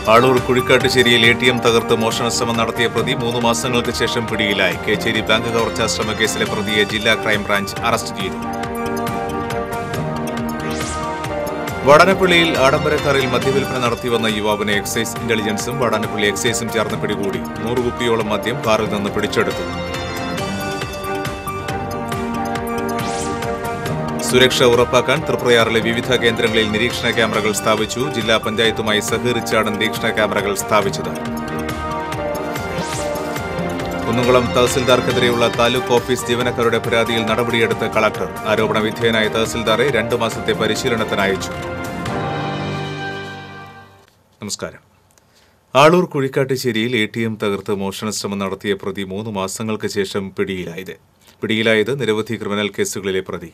ആളൂർ കുഴിക്കാട്ടുശ്ശേരിയിൽ A T M തകർത്ത് മോഷണ ശ്രമം നടത്തിയ പ്രതി മൂന്ന് മാസങ്ങൾക്ക് ശേഷം പിടിയിലായി കേച്ചേരി ബാങ്ക് കവർച്ചാ ശ്രമ കേസിലെ പ്രതിയെ ജില്ലാ ക്രൈംബ്രാഞ്ച് അറസ്റ്റ് ചെയ്തു വാടാനപ്പള്ളിയിൽ ആഡംബര കാറിൽ മദ്യവിൽപ്പന നടത്തിവന്ന യുവാവിനെ എക്സൈസ് ഇന്റലിജൻസും വാടാനപ്പള്ളി എക്സൈസും ചേർന്ന് പിടികൂടി നൂറ് കുപ്പിയോളം മദ്യം കാറിൽ നിന്ന് പിടിച്ചെടുത്തു സുരക്ഷ ഉറപ്പാക്കാൻ തൃപ്രയാറിലെ വിവിധ കേന്ദ്രങ്ങളിൽ നിരീക്ഷണ ക്യാമറകൾ സ്ഥാപിച്ചു ജില്ലാ പഞ്ചായത്തുമായി സഹകരിച്ചാണ് നിരീക്ഷണ ക്യാമറകൾ സ്ഥാപിച്ചത് കുന്നുകുളം തഹസിൽദാർക്കെതിരെയുള്ള താലൂക്ക് ഓഫീസ് ജീവനക്കാരുടെ പരാതിയിൽ നടപടിയെടുത്ത് കളക്ടർ ആരോപണ വിധേയനായ തഹസിൽദാറെ രണ്ടു മാസത്തെ പരിശീലനത്തിന് അയച്ചു നമസ്കാരം ആളൂർ കുഴിക്കാട്ടുശ്ശേരിയിൽ എ ടി എം തകർത്ത് മോഷണ ശ്രമം നടത്തിയ പ്രതി മൂന്ന് മാസങ്ങൾക്ക് ശേഷം പിടിയിലായത് പിടിയിലായത് നിരവധി ക്രിമിനൽ കേസുകളിലെ പ്രതി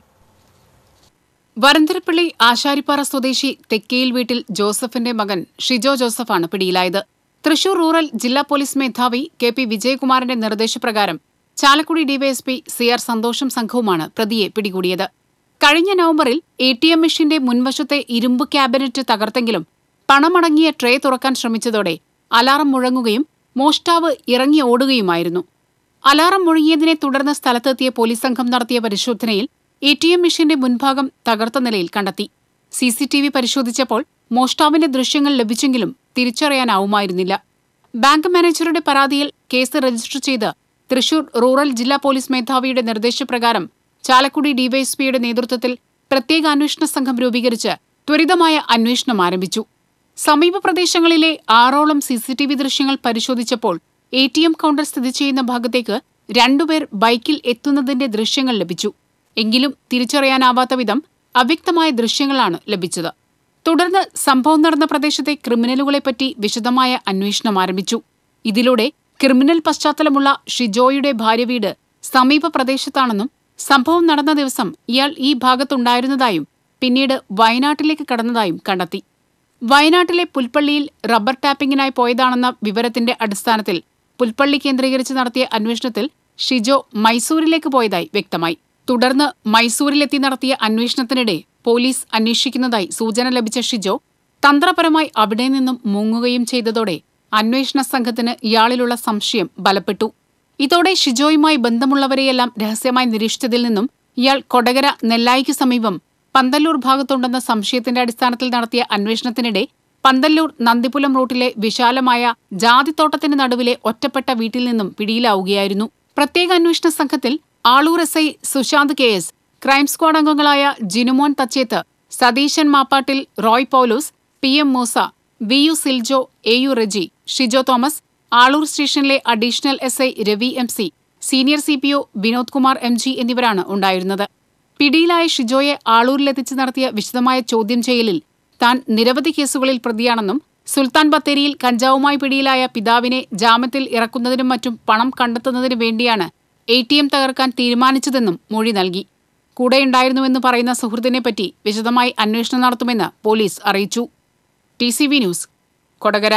വരന്തരപ്പള്ളി ആശാരിപ്പാറ സ്വദേശി തെക്കേയിൽ വീട്ടിൽ ജോസഫിന്റെ മകൻ ഷിജോ ജോസഫാണ് പിടിയിലായത് തൃശൂർ റൂറൽ ജില്ലാ പോലീസ് മേധാവി കെ പി വിജയകുമാറിന്റെ നിർദ്ദേശപ്രകാരം ചാലക്കുടി ഡിവൈഎസ്പി സി ആർ സന്തോഷം സംഘവുമാണ് പ്രതിയെ പിടികൂടിയത് കഴിഞ്ഞ നവംബറിൽ എ ടി എം മെഷീന്റെ മുൻവശത്തെ ഇരുമ്പ് ക്യാബിനറ്റ് തകർത്തെങ്കിലും പണമടങ്ങിയ ട്രേ തുറക്കാൻ ശ്രമിച്ചതോടെ അലാറം മുഴങ്ങുകയും മോഷ്ടാവ് ഇറങ്ങി ഓടുകയുമായിരുന്നു അലാറം മുഴങ്ങിയതിനെ തുടർന്ന് സ്ഥലത്തെത്തിയ പോലീസ് സംഘം നടത്തിയ പരിശോധനയിൽ എ ടി എം മെഷീന്റെ മുൻഭാഗം തകർത്ത നിലയിൽ കണ്ടെത്തി സി സി ടി വി പരിശോധിച്ചപ്പോൾ മോഷ്ടാവിന്റെ ദൃശ്യങ്ങൾ ലഭിച്ചെങ്കിലും തിരിച്ചറിയാനാവുമായിരുന്നില്ല ബാങ്ക് മാനേജറുടെ പരാതിയിൽ കേസ് രജിസ്റ്റർ ചെയ്ത് തൃശൂർ റൂറൽ ജില്ലാ പോലീസ് മേധാവിയുടെ നിർദ്ദേശപ്രകാരം ചാലക്കുടി ഡിവൈഎസ്പിയുടെ നേതൃത്വത്തിൽ പ്രത്യേക അന്വേഷണ സംഘം രൂപീകരിച്ച് ത്വരിതമായ അന്വേഷണം ആരംഭിച്ചു സമീപ പ്രദേശങ്ങളിലെ ആറോളം സിസിടിവി ദൃശ്യങ്ങൾ പരിശോധിച്ചപ്പോൾ എ ടി എം കൗണ്ടർ സ്ഥിതി ചെയ്യുന്ന ഭാഗത്തേക്ക് രണ്ടുപേർ ബൈക്കിൽ എത്തുന്നതിന്റെ ദൃശ്യങ്ങൾ ലഭിച്ചു എങ്കിലും തിരിച്ചറിയാനാവാത്ത വിധം അവ്യക്തമായ ദൃശ്യങ്ങളാണ് ലഭിച്ചത് തുടർന്ന് സംഭവം നടന്ന പ്രദേശത്തെ ക്രിമിനലുകളെപ്പറ്റി വിശദമായ അന്വേഷണം ആരംഭിച്ചു ഇതിലൂടെ ക്രിമിനൽ പശ്ചാത്തലമുള്ള ഷിജോയുടെ ഭാര്യ വീട് സമീപ പ്രദേശത്താണെന്നും സംഭവം നടന്ന ദിവസം ഇയാൾ ഈ ഭാഗത്തുണ്ടായിരുന്നതായും പിന്നീട് വയനാട്ടിലേക്ക് കടന്നതായും കണ്ടെത്തി വയനാട്ടിലെ പുൽപ്പള്ളിയിൽ റബ്ബർ ടാപ്പിംഗിനായി പോയതാണെന്ന വിവരത്തിന്റെ അടിസ്ഥാനത്തിൽ പുൽപ്പള്ളി കേന്ദ്രീകരിച്ച് നടത്തിയ അന്വേഷണത്തിൽ ഷിജോ മൈസൂരിലേക്ക് പോയതായി വ്യക്തമായി തുടർന്ന് മൈസൂരിലെത്തി നടത്തിയ അന്വേഷണത്തിനിടെ പോലീസ് അന്വേഷിക്കുന്നതായി സൂചന ലഭിച്ച ഷിജോ തന്ത്രപരമായി അവിടെ നിന്നും മുങ്ങുകയും ചെയ്തതോടെ അന്വേഷണ സംഘത്തിന് ഇയാളിലുള്ള സംശയം ബലപ്പെട്ടു ഇതോടെ ഷിജോയുമായി ബന്ധമുള്ളവരെയെല്ലാം രഹസ്യമായി നിരീക്ഷിച്ചതിൽ നിന്നും ഇയാൾ കൊടകര നെല്ലായിക്ക് സമീപം പന്തല്ലൂർ ഭാഗത്തുണ്ടെന്ന സംശയത്തിന്റെ അടിസ്ഥാനത്തിൽ നടത്തിയ അന്വേഷണത്തിനിടെ പന്തല്ലൂർ നന്ദിപുലം റൂട്ടിലെ വിശാലമായ ജാതിത്തോട്ടത്തിന് നടുവിലെ ഒറ്റപ്പെട്ട വീട്ടിൽ നിന്നും പിടിയിലാവുകയായിരുന്നു പ്രത്യേക അന്വേഷണ സംഘത്തിൽ Aloor S I Sushanth K S crime squad അംഗങ്ങളായ Jinumon Thachethu Satheesan Mappattil Roy Paulose P M Moosa V U Siljo A U Reji Shijo Thomas Aloor സ്റ്റേഷനിലെ additional S I Ravi M C senior C P O Vinod Kumar M G എന്നിവരാണ് ഉണ്ടായിരുന്നത് പിടിയിലായ ഷിജോയെ ആളൂരിലെത്തിച്ച് നടത്തിയ വിശദമായ ചോദ്യം ചെയ്യലിൽ താൻ നിരവധി കേസുകളിൽ പ്രതിയാണെന്നും സുൽത്താൻ ബത്തേരിയിൽ കഞ്ചാവുമായി പിടിയിലായ പിതാവിനെ ജാമ്യത്തിൽ ഇറക്കുന്നതിനും മറ്റും പണം കണ്ടെത്തുന്നതിനു വേണ്ടിയാണ് എ ടി എം തകർക്കാൻ തീരുമാനിച്ചതെന്നും മൊഴി നൽകി കൂടെയുണ്ടായിരുന്നുവെന്ന് പറയുന്ന സുഹൃത്തിനെപ്പറ്റി വിശദമായി അന്വേഷണം നടത്തുമെന്ന് പോലീസ് അറിയിച്ചു T C V news Kodakara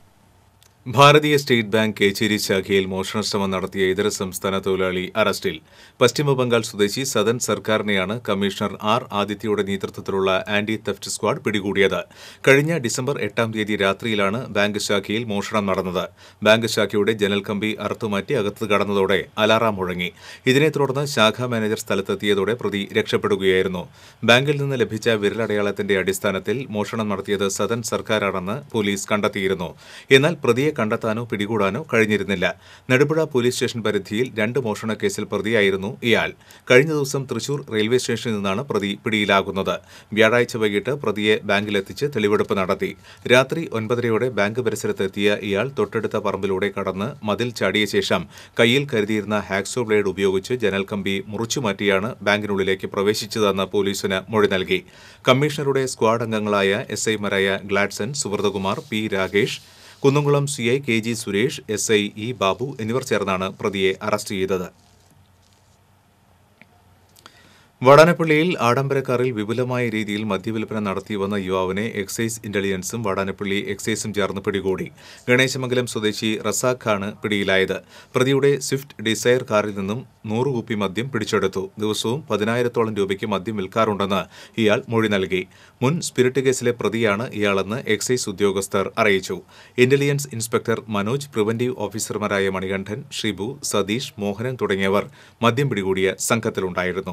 Bharatiya state bank Kecheri ശാഖയിൽ മോഷണ ശ്രമം നടത്തിയ ഇതര സംസ്ഥാന തൊഴിലാളി അറസ്റ്റിൽ പശ്ചിമബംഗാൾ സ്വദേശി സദൻ സർക്കാരിനെയാണ് കമ്മീഷണർ ആർ ആദിത്യയുടെ നേതൃത്വത്തിലുള്ള ആന്റി തെഫ്റ്റ് സ്ക്വാഡ് പിടികൂടിയത് കഴിഞ്ഞ ഡിസംബർ എട്ടാം തീയതി രാത്രിയിലാണ് ബാങ്ക് ശാഖയിൽ മോഷണം നടന്നത് ബാങ്ക് ശാഖയുടെ ജനൽ കമ്പി അറുത്തുമാറ്റി അകത്ത് കടന്നതോടെ അലാറാം മുഴങ്ങി ഇതിനെ തുടർന്ന് ശാഖാ മാനേജർ സ്ഥലത്തെത്തിയതോടെ പ്രതി രക്ഷപ്പെടുകയായിരുന്നു ബാങ്കിൽ നിന്ന് ലഭിച്ച വിരലടയാളത്തിന്റെ അടിസ്ഥാനത്തിൽ മോഷണം നടത്തിയത് സദൻ സർക്കാരാണെന്ന് പോലീസ് കണ്ടെത്തിയിരുന്നു എന്നാൽ പ്രതിയെ കണ്ടെത്താനോ പിടികൂടാനോ കഴിഞ്ഞിരുന്നില്ല നെടുപുഴ പോലീസ് സ്റ്റേഷൻ പരിധിയിൽ രണ്ട് മോഷണ കേസിൽ പ്രതിയായിരുന്നു ഇയാൾ കഴിഞ്ഞ ദിവസം തൃശൂർ റെയിൽവേ സ്റ്റേഷനിൽ നിന്നാണ് പ്രതി പിടിയിലാകുന്നത് വ്യാഴാഴ്ച വൈകിട്ട് പ്രതിയെ ബാങ്കിലെത്തിച്ച് തെളിവെടുപ്പ് നടത്തി രാത്രി ഒൻപതരയോടെ ബാങ്ക് പരിസരത്തെത്തിയ ഇയാൾ തൊട്ടടുത്ത പറമ്പിലൂടെ കടന്ന് മതിൽ ചാടിയ ശേഷം കയ്യിൽ കരുതിയിരുന്ന ഹാക്സോ ബ്ലേഡ് ഉപയോഗിച്ച് ജനൽ കമ്പി മുറിച്ചുമാറ്റിയാണ് ബാങ്കിനുള്ളിലേക്ക് പ്രവേശിച്ചതെന്ന് പോലീസിന് മൊഴി നൽകി കമ്മീഷണറുടെ സ്ക്വാഡ് അംഗങ്ങളായ എസ് ഐമാരായ Gladson Subrathakumar P Rakesh Kunnamkulam C I K G Suresh S I E Babu എന്നിവർ ചേർന്നാണ് പ്രതിയെ അറസ്റ്റ് ചെയ്തത് വാടാനപ്പള്ളിയിൽ ആഡംബരക്കാറിൽ വിപുലമായ രീതിയിൽ മദ്യവിൽപ്പന നടത്തിവന്ന യുവാവിനെ എക്സൈസ് ഇന്റലിജൻസും വാടാനപ്പള്ളി എക്സൈസും ചേർന്ന് പിടികൂടി ഗണേശമംഗലം സ്വദേശി റസാഖാണ് പിടിയിലായത് പ്രതിയുടെ സ്വിഫ്റ്റ് ഡിസയർ കാറിൽ നിന്നും നൂറ് കുപ്പി മദ്യം പിടിച്ചെടുത്തു ദിവസവും പതിനായിരത്തോളം രൂപയ്ക്ക് മദ്യം വിൽക്കാറുണ്ടെന്ന് ഇയാൾ മൊഴി നൽകി മുൻ സ്പിരിറ്റ് കേസിലെ പ്രതിയാണ് ഇയാളെന്ന് എക്സൈസ് ഉദ്യോഗസ്ഥർ അറിയിച്ചു ഇന്റലിജൻസ് ഇൻസ്പെക്ടർ മനോജ് പ്രിവന്റീവ് ഓഫീസർമാരായ മണികണ്ഠൻ ഷിബു സതീഷ് മോഹനൻ തുടങ്ങിയവർ മദ്യം പിടികൂടിയ സംഘത്തിലുണ്ടായിരുന്നു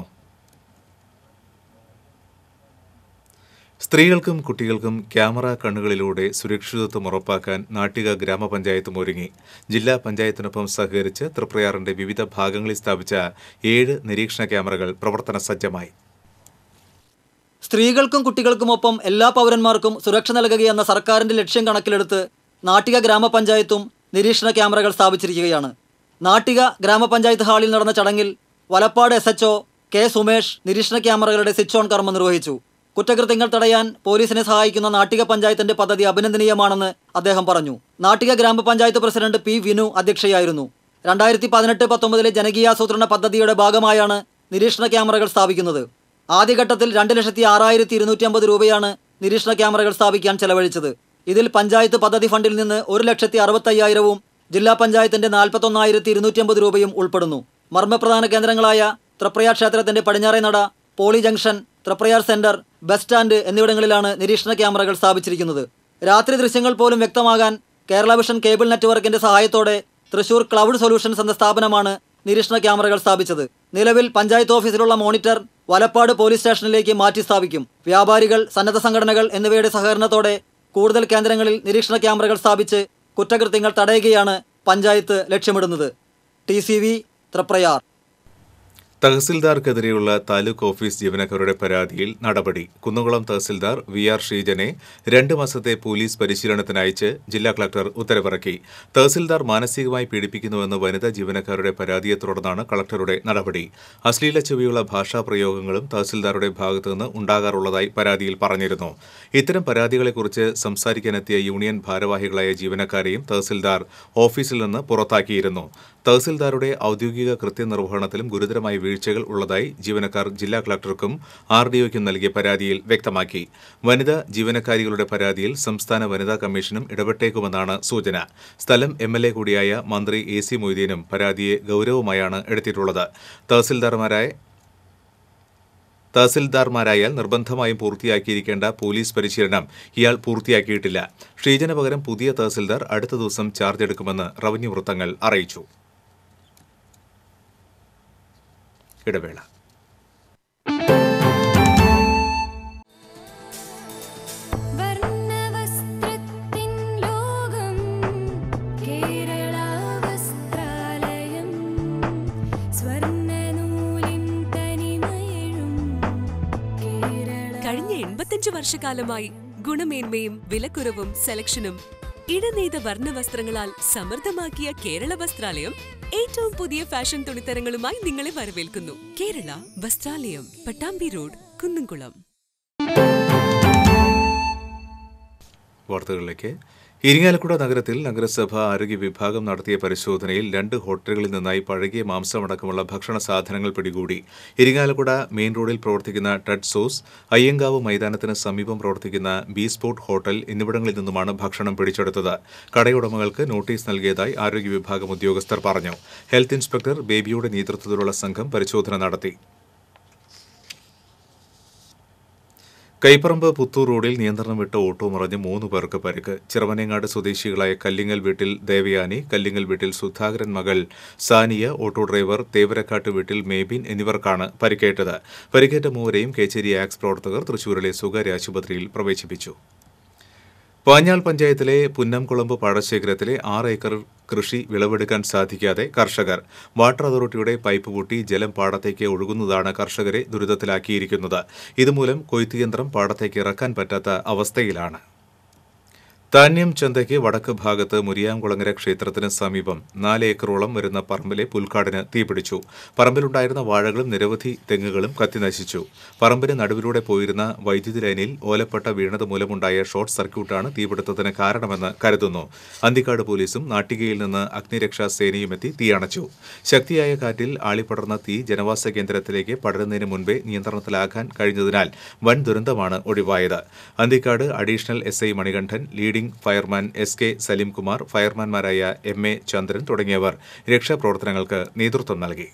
സ്ത്രീകൾക്കും കുട്ടികൾക്കും ക്യാമറ കണ്ണുകളിലൂടെ സുരക്ഷിതത്വം ഉറപ്പാക്കാൻ നാട്ടിക ഗ്രാമപഞ്ചായത്തും ഒരുങ്ങി ജില്ലാ പഞ്ചായത്തിനൊപ്പം സഹകരിച്ച് തൃപ്രയാറിന്റെ വിവിധ ഭാഗങ്ങളിൽ സ്ഥാപിച്ച ഏഴ് നിരീക്ഷണ ക്യാമറകൾ പ്രവർത്തന സജ്ജമായി സ്ത്രീകൾക്കും കുട്ടികൾക്കുമൊപ്പം എല്ലാ പൗരന്മാർക്കും സുരക്ഷ നൽകുകയെന്ന സർക്കാരിന്റെ ലക്ഷ്യം കണക്കിലെടുത്ത് നാട്ടിക ഗ്രാമപഞ്ചായത്തും നിരീക്ഷണ ക്യാമറകൾ സ്ഥാപിച്ചിരിക്കുകയാണ് നാട്ടിക ഗ്രാമപഞ്ചായത്ത് ഹാളിൽ നടന്ന ചടങ്ങിൽ Valappad S HO K Sumesh നിരീക്ഷണ ക്യാമറകളുടെ സ്വിച്ച് ഓൺ കർമ്മം നിർവഹിച്ചു കുറ്റകൃത്യങ്ങൾ തടയാൻ പോലീസിനെ സഹായിക്കുന്ന നാട്ടിക പഞ്ചായത്തിന്റെ പദ്ധതി അഭിനന്ദനീയമാണെന്ന് അദ്ദേഹം പറഞ്ഞു നാട്ടിക ഗ്രാമപഞ്ചായത്ത് പ്രസിഡന്റ് പി വിനു അധ്യക്ഷയായിരുന്നു രണ്ടായിരത്തി പതിനെട്ട് പത്തൊമ്പതിലെ ജനകീയാസൂത്രണ പദ്ധതിയുടെ ഭാഗമായാണ് നിരീക്ഷണ ക്യാമറകൾ സ്ഥാപിക്കുന്നത് ആദ്യഘട്ടത്തിൽ രണ്ട് ലക്ഷത്തി ആറായിരത്തി ഇരുന്നൂറ്റി അമ്പത് രൂപയാണ് നിരീക്ഷണ ക്യാമറകൾ സ്ഥാപിക്കാൻ ചെലവഴിച്ചത് ഇതിൽ പഞ്ചായത്ത് പദ്ധതി ഫണ്ടിൽ നിന്ന് ഒരു ലക്ഷത്തി അറുപത്തയ്യായിരവും ജില്ലാ പഞ്ചായത്തിന്റെ നാൽപ്പത്തൊന്നായിരത്തി ഇരുന്നൂറ്റി അമ്പത് രൂപയും ഉൾപ്പെടുന്നു മർമ്മപ്രധാന കേന്ദ്രങ്ങളായ ത്രപ്രയാർ ക്ഷേത്രത്തിന്റെ പടിഞ്ഞാറേ നട Poly junction Triprayar centre bus stand എന്നിവിടങ്ങളിലാണ് നിരീക്ഷണ ക്യാമറകൾ സ്ഥാപിച്ചിരിക്കുന്നത് രാത്രി ദൃശ്യങ്ങൾ പോലും വ്യക്തമാകാൻ കേരള വിഷൻ കേബിൾ നെറ്റ്വർക്കിന്റെ സഹായത്തോടെ തൃശൂർ ക്ലൗഡ് സൊല്യൂഷൻസ് എന്ന സ്ഥാപനമാണ് നിരീക്ഷണ ക്യാമറകൾ സ്ഥാപിച്ചത് നിലവിൽ പഞ്ചായത്ത് ഓഫീസിലുള്ള മോണിറ്റർ വലപ്പാട് പോലീസ് സ്റ്റേഷനിലേക്ക് മാറ്റി സ്ഥാപിക്കും വ്യാപാരികൾ സന്നദ്ധ സംഘടനകൾ എന്നിവയുടെ സഹകരണത്തോടെ കൂടുതൽ കേന്ദ്രങ്ങളിൽ നിരീക്ഷണ ക്യാമറകൾ സ്ഥാപിച്ച് കുറ്റകൃത്യങ്ങൾ തടയുകയാണ് പഞ്ചായത്ത് ലക്ഷ്യമിടുന്നത് ടി സി വി ത്രപ്രയാർ തഹസിൽദാർക്കെതിരെയുള്ള താലൂക്ക് ഓഫീസ് ജീവനക്കാരുടെ പരാതിയിൽ നടപടി കുന്നംകുളം തഹസിൽദാർ വി ആർ ഷീജനെ രണ്ട് മാസത്തെ പോലീസ് പരിശീലനത്തിന് അയച്ച് ജില്ലാ കളക്ടർ ഉത്തരവിറക്കി തഹസിൽദാർ മാനസികമായി പീഡിപ്പിക്കുന്നുവെന്ന് വനിതാ ജീവനക്കാരുടെ പരാതിയെ തുടർന്നാണ് കളക്ടറുടെ നടപടി അശ്ലീല ചെവിയുള്ള ഭാഷാ പ്രയോഗങ്ങളും തഹസിൽദാരുടെ ഭാഗത്തുനിന്ന് ഉണ്ടാകാറുള്ളതായി പരാതിയിൽ പറഞ്ഞിരുന്നു ഇത്തരം പരാതികളെക്കുറിച്ച് സംസാരിക്കാനെത്തിയ യൂണിയൻ ഭാരവാഹികളായ ജീവനക്കാരെയും തഹസിൽദാർ ഓഫീസിൽ നിന്ന് പുറത്താക്കിയിരുന്നു തഹസിൽദാരുടെ ഔദ്യോഗിക കൃത്യനിർവഹണത്തിലും ഗുരുതരമായ വീഴ്ചകൾ ഉള്ളതായി ജീവനക്കാർ ജില്ലാ കളക്ടർക്കും ആർ ഡിഒയ്ക്കും നൽകിയ പരാതിയിൽ വ്യക്തമാക്കി വനിതാ ജീവനക്കാരികളുടെ പരാതിയിൽ സംസ്ഥാന വനിതാ കമ്മീഷനും ഇടപെട്ടേക്കുമെന്നാണ് സൂചന സ്ഥലം എം എൽ എ കൂടിയായ മന്ത്രി എ സി മൊയ്തീനും പരാതിയെ ഗൌരവമായാണ് എടുത്തിട്ടുള്ളത് തഹസിൽദാർമാരായ തഹസിൽദാർമാരായാൽ നിർബന്ധമായും പൂർത്തിയാക്കിയിരിക്കേണ്ട പോലീസ് പരിശീലനം ഇയാൾ പൂർത്തിയാക്കിയിട്ടില്ല ഷീജന് പകരം പുതിയ തഹസിൽദാർ അടുത്ത ദിവസം ചാർജ് എടുക്കുമെന്ന് റവന്യൂ വൃത്തങ്ങൾ അറിയിച്ചു ഇടവേള വർണ്ണവസ്ത്രത്തിൻ ലോകം കേരള വസ്ത്രാലയം സ്വർണ്ണനൂലിൻ തനിമയഴും കേരള കഴിഞ്ഞ എൺപത്തിയഞ്ച് വർഷക്കാലമായി ഗുണമേന്മയും വിലക്കുറവും സെലക്ഷനും ഇടനെയ്ത വർണ്ണവസ്ത്രങ്ങളാൽ സമൃദ്ധമാക്കിയ കേരള വസ്ത്രാലയം ഏറ്റവും പുതിയ ഫാഷൻ തുണിത്തരങ്ങളുമായി നിങ്ങളെ വരവേൽക്കുന്നു കേരള വസ്ത്രാലയം പട്ടാമ്പി റോഡ് കുന്നംകുളം വാർത്തകളിലേക്ക് ഇരിങ്ങാലക്കുട നഗരത്തിൽ നഗരസഭ ആരോഗ്യ വിഭാഗം നടത്തിയ പരിശോധനയിൽ രണ്ട് ഹോട്ടലുകളിൽ നിന്നായി പഴകിയ മാംസമടക്കമുള്ള ഭക്ഷണ സാധനങ്ങൾ പിടികൂടി ഇരിങ്ങാലക്കുട മെയിൻ റോഡിൽ പ്രവർത്തിക്കുന്ന ടഡ് സോസ് അയ്യങ്കാവ് മൈതാനത്തിന് സമീപം പ്രവർത്തിക്കുന്ന ബി സ്പോട്ട് ഹോട്ടൽ എന്നിവിടങ്ങളിൽ നിന്നുമാണ് ഭക്ഷണം പിടിച്ചെടുത്തത് കടയുടമകൾക്ക് നോട്ടീസ് നൽകിയതായി ആരോഗ്യ വിഭാഗം ഉദ്യോഗസ്ഥർ പറഞ്ഞു ഹെൽത്ത് ഇൻസ്പെക്ടർ ബേബിയുടെ നേതൃത്വത്തിലുള്ള സംഘം പരിശോധന നടത്തി കൈപ്പറമ്പ് പുത്തൂർ റോഡിൽ നിയന്ത്രണം വിട്ട ഓട്ടോ മറിഞ്ഞ് മൂന്ന് പേർക്ക് പരിക്ക് ചിറവനേങ്ങാട് സ്വദേശികളായ കല്ലിങ്ങൽ വീട്ടിൽ ദേവയാനി കല്ലിങ്ങൽ വീട്ടിൽ സുധാകരൻ മകൾ സാനിയ ഓട്ടോ ഡ്രൈവർ തേവരക്കാട്ട് വീട്ടിൽ മേബിൻ എന്നിവർക്കാണ് പരിക്കേറ്റത് പരിക്കേറ്റ മൂവരെയും കേച്ചേരി ആക്സ് പ്രവർത്തകർ തൃശൂരിലെ സ്വകാര്യ ആശുപത്രിയിൽ പ്രവേശിപ്പിച്ചു പാഞ്ഞാൾ പഞ്ചായത്തിലെ പുന്നംകുളമ്പ് പാടശേഖരത്തിലെ ആറ് ഏക്കർ കൃഷി വിളവെടുക്കാൻ സാധിക്കാതെ കർഷകർ വാട്ടർ അതോറിറ്റിയുടെ പൈപ്പ് പൊട്ടി ജലം പാടത്തേക്ക് ഒഴുകുന്നതാണ് കർഷകരെ ദുരിതത്തിലാക്കിയിരിക്കുന്നത് ഇതുമൂലം കൊയ്ത്തുയന്ത്രം പാടത്തേക്ക് ഇറക്കാൻ പറ്റാത്ത അവസ്ഥയിലാണ് താന്യം ചന്തയ്ക്ക് വടക്ക് ഭാഗത്ത് മുരിയാംകുളങ്ങര ക്ഷേത്രത്തിന് സമീപം നാല് ഏക്കറോളം വരുന്ന പറമ്പിലെ പുൽക്കാടിന് തീപിടിച്ചു പറമ്പിലുണ്ടായിരുന്ന വാഴകളും നിരവധി തെങ്ങുകളും കത്തിനശിച്ചു പറമ്പിന് നടുവിലൂടെ പോയിരുന്ന വൈദ്യുതി ലൈനിൽ ഓലപ്പട്ട വീണത് മൂലമുണ്ടായ ഷോർട്ട് സർക്യൂട്ടാണ് തീപിടുത്തത്തിന് കാരണമെന്ന് കരുതുന്നു അന്തിക്കാട് പോലീസും നാട്ടികയിൽ നിന്ന് അഗ്നിരക്ഷാ സേനയുമെത്തി തീയണച്ചു ശക്തിയായ കാറ്റിൽ ആളിപ്പടർന്ന തീ ജനവാസ കേന്ദ്രത്തിലേക്ക് പടരുന്നതിന് മുൻപേ നിയന്ത്രണത്തിലാക്കാൻ കഴിഞ്ഞതിനാൽ വൻ ദുരന്തമാണ് ഒഴിവായത് Anthikad additional S I Manikandan leading fireman S K Salimkumar ഫയർമാൻമാരായ എം എ ചന്ദ്രൻ തുടങ്ങിയവർ രക്ഷാപ്രവർത്തനങ്ങൾക്ക് നേതൃത്വം നൽകി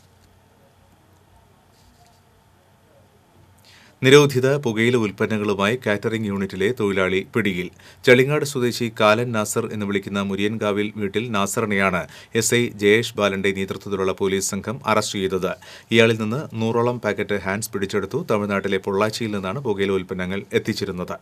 നിരോധിത പുകയില ഉൽപ്പന്നങ്ങളുമായി കാറ്ററിംഗ് യൂണിറ്റിലെ തൊഴിലാളി പിടിയിൽ ചെളിങ്ങാട് സ്വദേശി കാലൻ നാസർ എന്ന് വിളിക്കുന്ന മുരിയൻകാവിൽ വീട്ടിൽ നാസറിനെയാണ് എസ് ഐ ജയേഷ് ബാലന്റെ നേതൃത്വത്തിലുള്ള പോലീസ് സംഘം അറസ്റ്റ് ചെയ്തത് ഇയാളിൽ നിന്ന് നൂറോളം പാക്കറ്റ് ഹാൻഡ്സ് പിടിച്ചെടുത്തു തമിഴ്നാട്ടിലെ പൊള്ളാച്ചിയിൽ നിന്നാണ് പുകയില ഉൽപ്പന്നങ്ങൾ എത്തിച്ചിരുന്നത്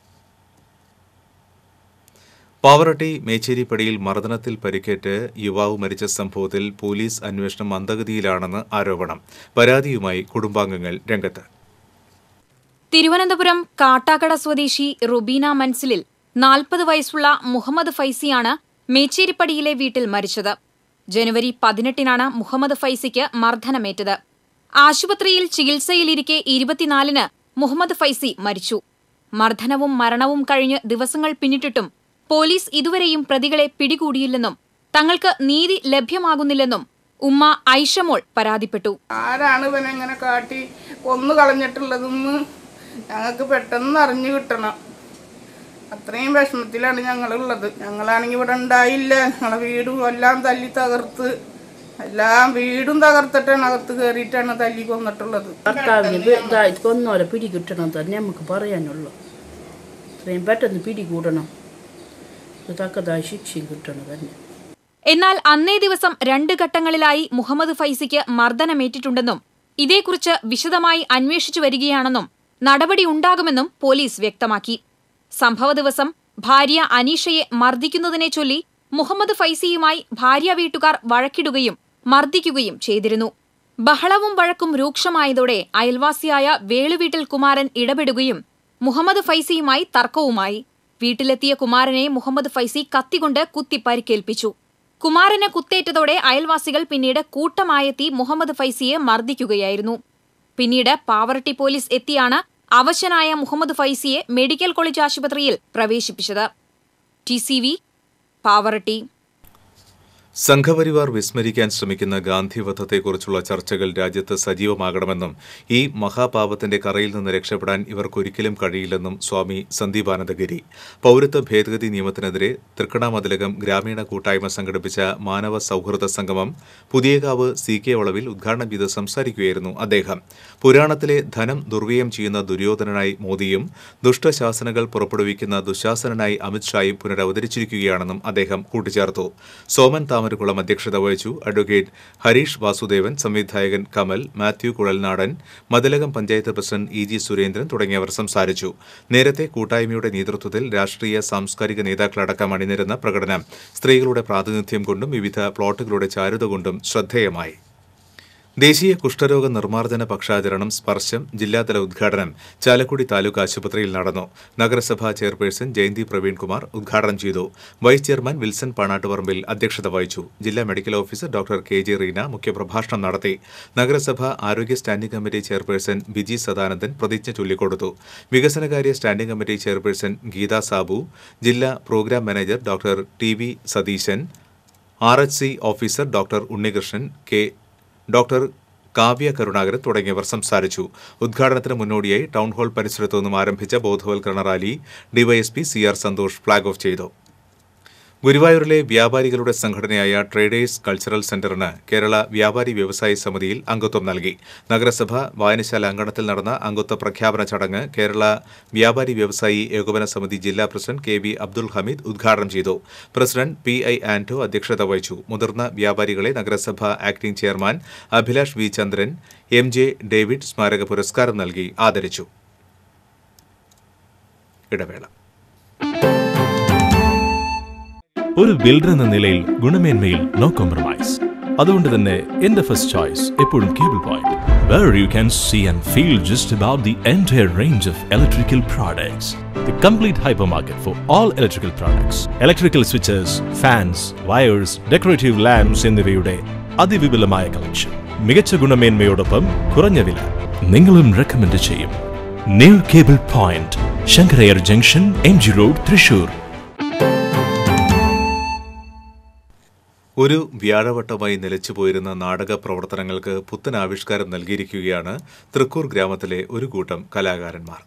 പാവറട്ടി മേച്ചേരിപ്പടിയിൽ മർദ്ദനത്തിൽ പരിക്കേറ്റ് യുവാവ് മരിച്ച സംഭവത്തിൽ പോലീസ് അന്വേഷണം മന്ദഗതിയിലാണെന്ന് ആരോപണം പരാതിയുമായി കുടുംബാംഗങ്ങൾ രംഗത്ത് തിരുവനന്തപുരം കാട്ടാക്കട സ്വദേശി റുബീന മൻസിലിൽ നാൽപ്പത് വയസ്സുള്ള മുഹമ്മദ് ഫൈസിയാണ് മേച്ചേരിപ്പടിയിലെ വീട്ടിൽ മരിച്ചത് ജനുവരി പതിനെട്ടിനാണ് മുഹമ്മദ് ഫൈസിക്ക് മർദ്ദനമേറ്റത് ആശുപത്രിയിൽ ചികിത്സയിലിരിക്കെ ഇരുപത്തിനാലിന് മുഹമ്മദ് ഫൈസി മരിച്ചു മർദ്ദനവും മരണവും കഴിഞ്ഞ് ദിവസങ്ങൾ പിന്നിട്ടിട്ടും പോലീസ് ഇതുവരെയും പ്രതികളെ പിടികൂടിയില്ലെന്നും തങ്ങൾക്ക് നീതി ലഭ്യമാകുന്നില്ലെന്നും ഉമ്മ ഐഷമോൾ പരാതിപ്പെട്ടു ആരാണ് ഇവനെ ഇങ്ങനെ കാട്ടി കൊന്നു കളഞ്ഞിട്ടുള്ളതെന്ന് ഞങ്ങൾക്ക് പെട്ടെന്ന് അറിഞ്ഞു കിട്ടണം അത്രയും വിഷമത്തിലാണ് ഞങ്ങളുള്ളത് ഞങ്ങളാണെങ്കിൽ ഇവിടെ ഉണ്ടായില്ല ഞങ്ങളെ വീടും എല്ലാം തല്ലി തകർത്ത് എല്ലാം വീടും തകർത്തിട്ടാണ് അകത്ത് കയറിയിട്ടാണ് തല്ലി കൊന്നിട്ടുള്ളത് ഭർത്താവിന് പി- ഇതായിട്ട് കൊന്നോരെ പിടികിട്ടണം തന്നെ നമുക്ക് പറയാനുള്ളൂ എത്രയും പെട്ടെന്ന് പിടികൂടണം ഇത് തക്കതായ ശിക്ഷയും കിട്ടണം തന്നെ എന്നാൽ അന്നേ ദിവസം രണ്ട് ഘട്ടങ്ങളിലായി മുഹമ്മദ് ഫൈസിക്ക് മർദ്ദനമേറ്റിട്ടുണ്ടെന്നും ഇതേക്കുറിച്ച് വിശദമായി അന്വേഷിച്ചു വരികയാണെന്നും നടപടി ഉണ്ടാകുമെന്നും പോലീസ് വ്യക്തമാക്കി സംഭവ ദിവസം ഭാര്യ അനീഷയെ മർദ്ദിക്കുന്നതിനെ ചൊല്ലി മുഹമ്മദ് ഫൈസിയുമായി ഭാര്യ വീട്ടുകാർ വഴക്കിടുകയും മർദ്ദിക്കുകയും ചെയ്തിരുന്നു ബഹളവും വഴക്കും രൂക്ഷമായതോടെ അയൽവാസിയായ വേളുവീട്ടിൽ കുമാരൻ ഇടപെടുകയും മുഹമ്മദ് ഫൈസിയുമായി തർക്കവുമായി വീട്ടിലെത്തിയ കുമാരനെ മുഹമ്മദ് ഫൈസി കത്തികൊണ്ട് കുത്തി പരിക്കേൽപ്പിച്ചു കുമാരന് കുത്തേറ്റതോടെ അയൽവാസികൾ പിന്നീട് കൂട്ടമായെത്തി മുഹമ്മദ് ഫൈസിയെ മർദ്ദിക്കുകയായിരുന്നു പിന്നീട് പാവറട്ടി പോലീസ് എത്തിയാണ് അവശനായ മുഹമ്മദ് ഫൈസിയെ മെഡിക്കൽ കോളേജ് ആശുപത്രിയിൽ പ്രവേശിപ്പിച്ചത് T C V Pavaratty Sangh Parivar വിസ്മരിക്കാൻ ശ്രമിക്കുന്ന ഗാന്ധിവധത്തെക്കുറിച്ചുള്ള ചർച്ചകൾ രാജ്യത്ത് സജീവമാകണമെന്നും ഈ മഹാപാപത്തിന്റെ കറയിൽ നിന്ന് രക്ഷപ്പെടാൻ ഇവർക്കൊരിക്കലും കഴിയില്ലെന്നും സ്വാമി സന്ദീപാനന്ദഗിരി പൌരത്വ ഭേദഗതി നിയമത്തിനെതിരെ തൃക്കണാമതിലകം ഗ്രാമീണ കൂട്ടായ്മ സംഘടിപ്പിച്ച മാനവ സൌഹൃദ സംഗമം പുതിയകാവ് സി കെ വളവിൽ ഉദ്ഘാടനം ചെയ്ത് സംസാരിക്കുകയായിരുന്നു അദ്ദേഹം പുരാണത്തിലെ ധനം ദുർവ്യയം ചെയ്യുന്ന ദുര്യോധനനായി മോദിയും ദുഷ്ടശാസനകൾ പുറപ്പെടുവിക്കുന്ന ദുശാസനനായി അമിത്ഷായും പുനരവതരിച്ചിരിക്കുകയാണെന്നും അദ്ദേഹം കൂട്ടിച്ചേർത്തു സോമൻ താമരകുളം അധ്യക്ഷത വഹിച്ചു അഡ്വക്കേറ്റ് ഹരീഷ് വാസുദേവൻ സംവിധായകൻ Kamal Mathew Kuzhalnadan Mathilakam panchayat president E G Surendran തുടങ്ങിയവർ സംസാരിച്ചു നേരത്തെ കൂട്ടായ്മയുടെ നേതൃത്വത്തിൽ രാഷ്ട്രീയ സാംസ്കാരിക നേതാക്കളടക്കം അണിനിരുന്ന പ്രകടനം സ്ത്രീകളുടെ പ്രാതിനിധ്യം കൊണ്ടും വിവിധ പ്ലോട്ടുകളുടെ ചാരുത കൊണ്ടും ശ്രദ്ധേയമായി ദേശീയ കുഷ്ഠരോഗ നിർമ്മാർജ്ജന പക്ഷാചരണം സ്പർശം ജില്ലാതല ഉദ്ഘാടനം ചാലക്കുടി താലൂക്ക് ആശുപത്രിയിൽ നടന്നു നഗരസഭാ ചെയർപേഴ്സൺ ജയന്തി പ്രവീൺകുമാർ ഉദ്ഘാടനം ചെയ്തു വൈസ് ചെയർമാൻ വിൽസൺ പാണാട്ടുപറമ്പിൽ അധ്യക്ഷത വഹിച്ചു ജില്ലാ medical officer doctor K J Reena മുഖ്യപ്രഭാഷണം നടത്തി നഗരസഭ ആരോഗ്യ standing committee chairperson Biji Sadanandan പ്രതിജ്ഞ ചൊല്ലിക്കൊടുത്തു വികസനകാര്യ standing committee chairperson Geetha Sabu ജില്ലാ programme manager doctor T V Satheesan R H C officer doctor Unnikrishnan K doctor Kavya Karunakaran തുടങ്ങിയവർ സംസാരിച്ചു ഉദ്ഘാടനത്തിന് മുന്നോടിയായി ടൗൺ ഹാൾ പരിസരത്തു നിന്നും ആരംഭിച്ച ബോധവൽക്കരണ rally DySP C R Santhosh flag off ചെയ്തു ഗുരുവായൂരിലെ വ്യാപാരികളുടെ സംഘടനയായ ട്രേഡേഴ്സ് കൾച്ചറൽ സെന്ററിന് കേരള വ്യാപാരി വ്യവസായി സമിതിയിൽ അംഗത്വം നൽകി നഗരസഭ വായനശാല അങ്കണത്തിൽ നടന്ന അംഗത്വ പ്രഖ്യാപന ചടങ്ങ് കേരള വ്യാപാരി വ്യവസായി ഏകോപന സമിതി ജില്ലാ president K V Abdul Hameed ഉദ്ഘാടനം ചെയ്തു പ്രസിഡന്റ് പി ഐ ആന്റോ അധ്യക്ഷത വഹിച്ചു മുതിർന്ന വ്യാപാരികളെ നഗരസഭ acting chairman Abhilash V Chandran M J David സ്മാരക പുരസ്കാരം നൽകി ആദരിച്ചു ഇടവേള ഒരു ബിൽഡർ എന്ന നിലയിൽ ഗുണമേന്മയിൽ നോ കോംപ്രമൈസ് അതുകൊണ്ട് തന്നെ എന്റെ ഫസ്റ്റ് ചോയ്സ് എപ്പോഴും cable point where you can see and feel just about the entire range of electrical products. The complete hypermarket for all electrical products. Electrical switches, fans, wires, decorative lamps എന്നിവയുടെ അതിവിപുലമായ collection മികച്ച ഗുണമേന്മയോടൊപ്പം കുറഞ്ഞ വില നിങ്ങളും recommend ചെയ്യും new cable point Sankarayyar junction M G road Thrissur ഒരു വ്യാഴവട്ടമായി നിലച്ചുപോയിരുന്ന നാടക പ്രവർത്തനങ്ങൾക്ക് പുത്തൻ ആവിഷ്കാരം നൽകിയിരിക്കുകയാണ് തൃക്കൂർ ഗ്രാമത്തിലെ ഒരു കൂട്ടം കലാകാരന്മാർ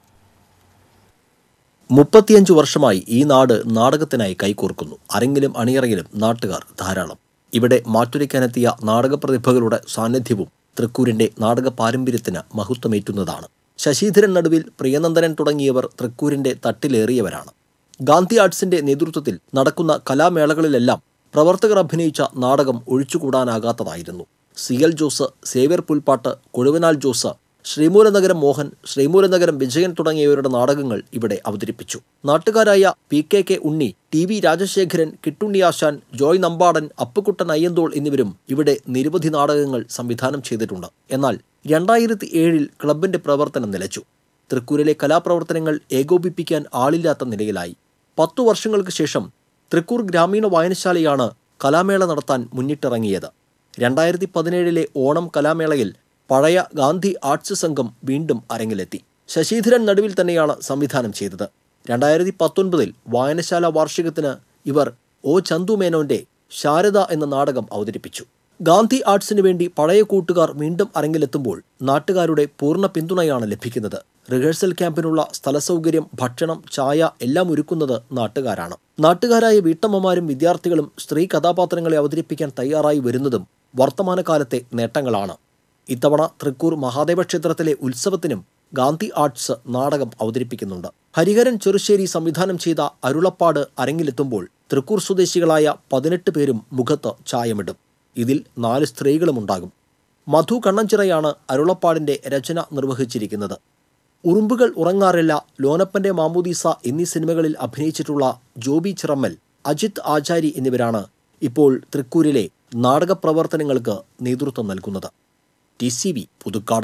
മുപ്പത്തിയഞ്ചു വർഷമായി ഈ നാട് നാടകത്തിനായി കൈകോർക്കുന്നു അരങ്ങിലും അണിയറയിലും നാട്ടുകാർ ധാരാളം ഇവിടെ മാറ്റുരയ്ക്കാനെത്തിയ നാടക പ്രതിഭകളുടെ സാന്നിധ്യവും തൃക്കൂരിന്റെ നാടക പാരമ്പര്യത്തിന് മഹത്വമേറ്റുന്നതാണ് ശശീധരൻ നടുവിൽ പ്രിയനന്ദനൻ തുടങ്ങിയവർ തൃക്കൂരിന്റെ തട്ടിലേറിയവരാണ് ഗാന്ധി ആർട്സിന്റെ നേതൃത്വത്തിൽ നടക്കുന്ന കലാമേളകളിലെല്ലാം പ്രവർത്തകർ അഭിനയിച്ച നാടകം ഒഴിച്ചുകൂടാനാകാത്തതായിരുന്നു സി എൽ ജോസ് സേവ്യർ പുൽപ്പാട്ട് കൊഴുവനാൽ ജോസ് ശ്രീമൂലനഗരം മോഹൻ ശ്രീമൂലനഗരം വിജയൻ തുടങ്ങിയവരുടെ നാടകങ്ങൾ ഇവിടെ അവതരിപ്പിച്ചു നാട്ടുകാരായ P K K Unni T V Rajasekharan Kittunniyasan Joy Nampadan Appukuttan Ayyanthole എന്നിവരും ഇവിടെ നിരവധി നാടകങ്ങൾ സംവിധാനം ചെയ്തിട്ടുണ്ട് എന്നാൽ രണ്ടായിരത്തി ഏഴിൽ ക്ലബിന്റെ പ്രവർത്തനം നിലച്ചു തൃക്കൂരിലെ കലാപ്രവർത്തനങ്ങൾ ഏകോപിപ്പിക്കാൻ ആളില്ലാത്ത നിലയിലായി പത്തു വർഷങ്ങൾക്ക് ശേഷം തൃക്കൂർ ഗ്രാമീണ വായനശാലയാണ് കലാമേള നടത്താൻ മുന്നിട്ടിറങ്ങിയത് രണ്ടായിരത്തി പതിനേഴിലെ ഓണം കലാമേളയിൽ പഴയ ഗാന്ധി ആർട്സ് സംഘം വീണ്ടും അരങ്ങിലെത്തി ശശീധരൻ നടുവിൽ തന്നെയാണ് സംവിധാനം ചെയ്തത് രണ്ടായിരത്തി പത്തൊൻപതിൽ വായനശാല വാർഷികത്തിന് ഇവർ ഒ ചന്തു മേനോന്റെ ശാരദ എന്ന നാടകം അവതരിപ്പിച്ചു ഗാന്ധി ആർട്സിന് വേണ്ടി പഴയ കൂട്ടുകാർ വീണ്ടും അരങ്ങിലെത്തുമ്പോൾ നാട്ടുകാരുടെ പൂർണ്ണ പിന്തുണയാണ് ലഭിക്കുന്നത് റിഹേഴ്സൽ ക്യാമ്പിനുള്ള സ്ഥലസൗകര്യം ഭക്ഷണം ചായ എല്ലാം ഒരുക്കുന്നത് നാട്ടുകാരാണ് നാട്ടുകാരായ വീട്ടമ്മമാരും വിദ്യാർത്ഥികളും സ്ത്രീ കഥാപാത്രങ്ങളെ അവതരിപ്പിക്കാൻ തയ്യാറായി വരുന്നതും വർത്തമാനകാലത്തെ നേട്ടങ്ങളാണ് ഇത്തവണ തൃക്കൂർ മഹാദേവ ക്ഷേത്രത്തിലെ ഉത്സവത്തിനും ഗാന്ധി ആർട്സ് നാടകം അവതരിപ്പിക്കുന്നുണ്ട് ഹരിഹരൻ ചെറുശ്ശേരി സംവിധാനം ചെയ്ത അരുളപ്പാട് അരങ്ങിലെത്തുമ്പോൾ തൃക്കൂർ സ്വദേശികളായ പതിനെട്ട് പേരും മുഖത്ത് ചായമിടും ഇതിൽ നാല് സ്ത്രീകളും ഉണ്ടാകും മധു കണ്ണഞ്ചിറയാണ് അരുളപ്പാടിന്റെ രചന നിർവഹിച്ചിരിക്കുന്നത് ഉറുമ്പുകൾ ഉറങ്ങാറില്ല ലോനപ്പന്റെ മാമൂദീസ എന്നീ സിനിമകളിൽ അഭിനയിച്ചിട്ടുള്ള ജോബി ചിറമ്മൽ അജിത് ആചാരി എന്നിവരാണ് ഇപ്പോൾ തൃക്കൂരിലെ നാടക പ്രവർത്തനങ്ങൾക്ക് നേതൃത്വം നൽകുന്നത് T C V Puthukkad